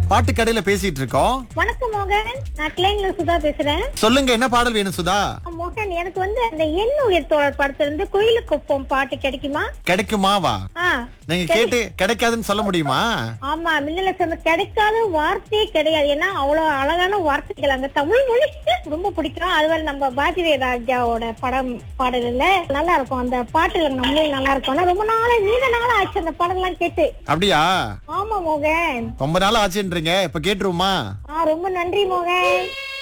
பாட்டு கடையில பேசிட்டு இருக்கோம் வணக்கம் மோகன் நான் கிளைன்ல சுதா பேசுறேன் சொல்லுங்க என்ன பாடல் வேணும் சுதா மோகன் எனக்கு வந்து அந்த எண் உயிர் தோழர் படத்துல இருந்து கோயிலுக்குப்பம் பாட்டு கிடைக்குமா கிடைக்குமாவா ஆ நீங்க கேட்டு கிடைக்காதுன்னு சொல்ல முடியுமா ஆமா மின்னல சொன்ன கிடைக்காத வார்த்தையே கிடையாது ஏன்னா அவ்வளவு அழகான வார்த்தைகள் அங்க தமிழ் மொழி ரொம்ப பிடிக்கும் அதுவரை நம்ம பாரதிய ராஜாவோட படம் பாடல்ல நல்லா இருக்கும் அந்த பாட்டுல நம்மளும் நல்லா இருக்கும் ஆனா ரொம்ப நாளா நீண்ட நாளா ஆச்சு அந்த படம் எல்லாம் கேட்டு அப்படியா ஆமா மோகன் ரொம்ப நாள் ஆச்சுன்றீங்க இப்ப கேட்டுருவோமா ஆ ரொம்ப நன்றி மோகன்